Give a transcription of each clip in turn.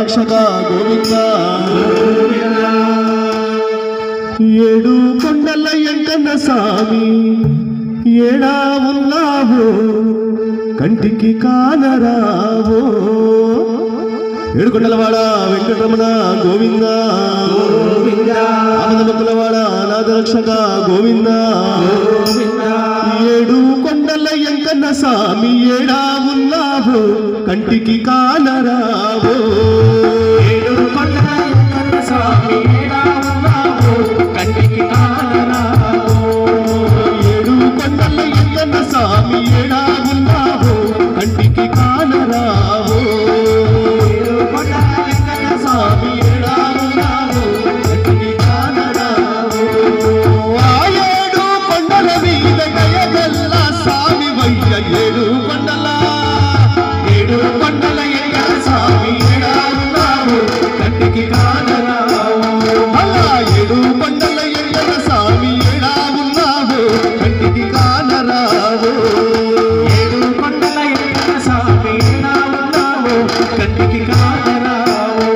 రక్షక గోవింద ఏడు కొండల ఎంకన్న స్వామి ఏడా ఉన్నావు కంటికి కానరావో ఏడు కొండలవాడ వెంకటరమణ గోవింద ఆనందమతులవాడ అనాథ రక్షక గోవింద ఏడు కొండల ఎంకన్న స్వామి ఏడా ఉన్నావు కంటికి కానరావో ఏడు కొండల ఎంకన్న స్వామి ఏడా ఉన్నావు కంటికి కానరావు ఏడు కొండల ఎంకన్న స్వామి ఏడా ఉన్నావు కంటికి కానరావో ఏడు కొండల ఎంకన్న స్వామి ఏడా ఉన్నావు కంటికి కానరావో ఆ ఏడు కొండల మీద దయగల్ల స్వామి వయ్య ఏడు కొండల ఏడు కొండల ఎంకన్న స్వామి ఏడా ఉన్నావు కంటికి కానరావో అలా ఏడు కొండల ఎంకన్న స్వామి ఏడా ఉన్నావు కంటికి కానరావో ఏడు కొండల ఎంకన్న స్వామి ఏడా ఉన్నావు కంటికి కానరావు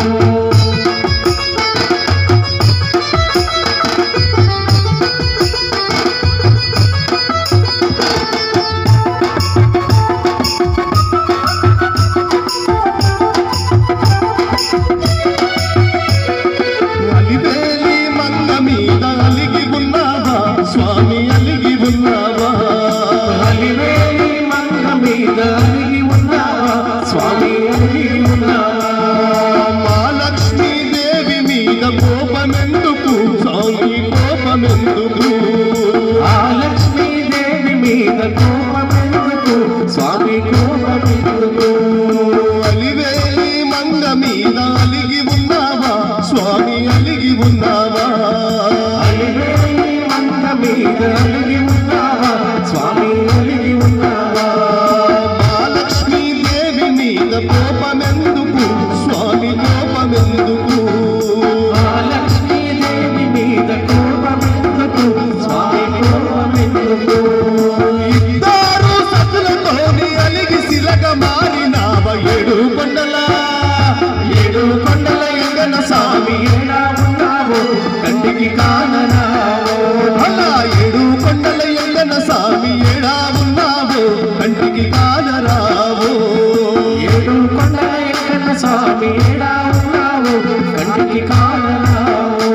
అలివేలి మంగ మీద అలిగి ఉన్నావా స్వామి అలిగి ఉన్నావా అలివేలి మంగ మీద అలిగి ఉన్నావా స్వామి అలిగి ఉన్నావా మా లక్ష్మీ దేవి మీద కోపమెందుకు స్వామి కోపమెందుకు ఆ లక్ష్మీదేవి మీద కోపమెందుకు స్వామి కోపమెందుకు అలివేలి మంగ మీద అలిగి ఉన్నావా స్వామి అలిగి ఉన్నావా అలివేలి మంగ మీద అలిగి ఉన్నావా స్వామి అలిగి ఉన్నావా మా లక్ష్మీ దేవి మీద కోపమెందుకు స్వామి కోపమెందుకు ఆ లక్ష్మీదేవి మీద కోపమెందుకు స్వామి కోపమెందుకు ఇద్దరు సతులతోని అలిగి శిలక మారినావ ఏడు కొండల ఏడు కొండల ఎంగన స్వామి ఏడా ఉన్నావు కంటికి కానరావు అలా ఏడు కొండల ఎంగన స్వామి ఏడా ఉన్నావు కంటికి కానరావు ఏడు కొండల ఎక్కన్న స్వామి ఏడా ఉన్నావు కంటికి కానరావు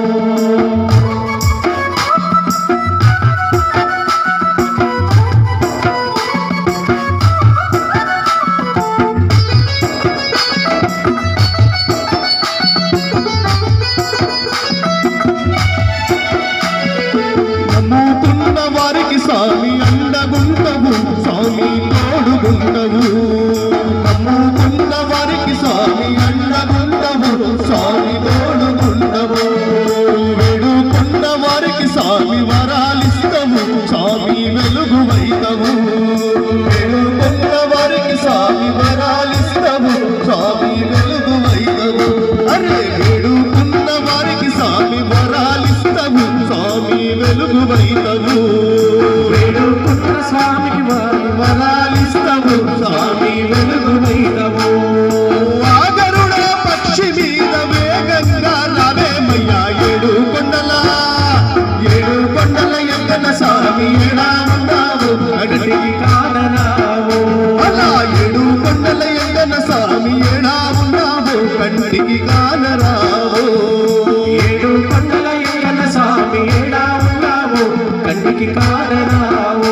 నమ్ముతున్న వారికి స్వామి అండగుండవు స్వామి తోడుగుండవు నమ్ముతున్న వారికి స్వామి అండగుండవు స్వామి తోడుగుండవు వేడుకున్న వారికి స్వామి వరాలిస్తవు స్వామి వెలుగువైతవు వేడుకున్న వారికి స్వామి వరాలిస్తవు స్వామి వెలుగువైతవు అరే వేడుకున్న వారికి స్వామి వరాలిస్తవు స్వామి వెలుగువైతవు వేడుకున్న స్వామికి వారి వరాలిస్తవు స్వామి వెలుగునైతవు ఆగరుడ పక్షి మీద వేగంగా రావేమయ్యా ఏడు కొండల ఏడు కొండల ఎంగన స్వామి ఏడా ఉన్నావు అడిగి కానరావు అలా ఏడు కొండల ఎంగన స్వామి ఏడా ఉన్నావు కంటికి కానరావు ఏడు కొండల ఎక్కన స్వామి ఏడా ఉన్నావు కంటికి కానరావు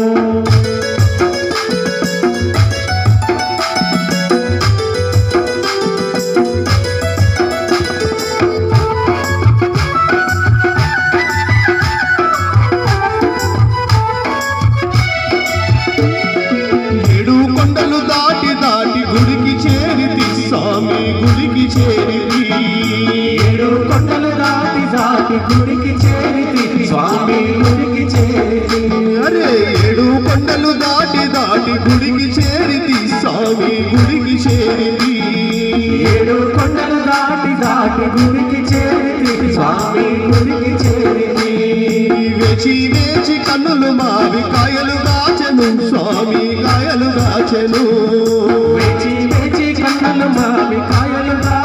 ఏడు కొండలు దాటి దాటి గుడికి చేరితి స్వామి గుడికి చేరితి ఏడు కొండలు దాటి దాటి గుడికి చేరితి స్వామి గుడికి చేరితి అరే ఏడు కొండలు దాటి దాటి గుడికి చేరితి స్వామి గుడికి చేరితి ఏడు కొండలు దాటి దాటి గుడికి చేరితి స్వామి గుడికి చేరితి వేచి వేచి కన్నులు మావి కాయలు గాచెను స్వామి కాయలు గాచెను వేచి వేచి కన్నలు మావి కాయలు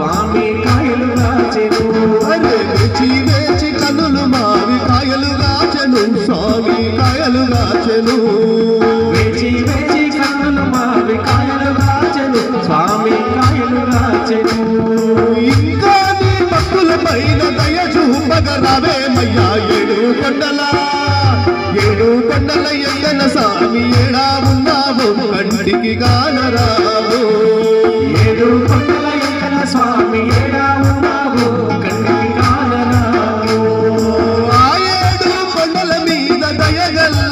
స్వామి కాయలు కాచెను అరే వేచి వేచి కనులు మావి కాయలు గాచెను స్వామి కాయలు గాచెను వేచి వేచి కన్నులు మావి కాయలు కాచెను స్వామి కాయలు కాచెను ఇంకా నీ భక్తుల పైన దయ చూపగ రావేమయ్యా ఏడు కొండల ఏడు కొండల ఎయ్యన స్వామి ఏడా ఉన్నావు కంటికి గానరావు ఏడు కొండల ఎక్కల స్వామి ఏడా ఉన్నావు కంటికి కానరావు ఆ ఏడు కొండల మీద దయగల్ల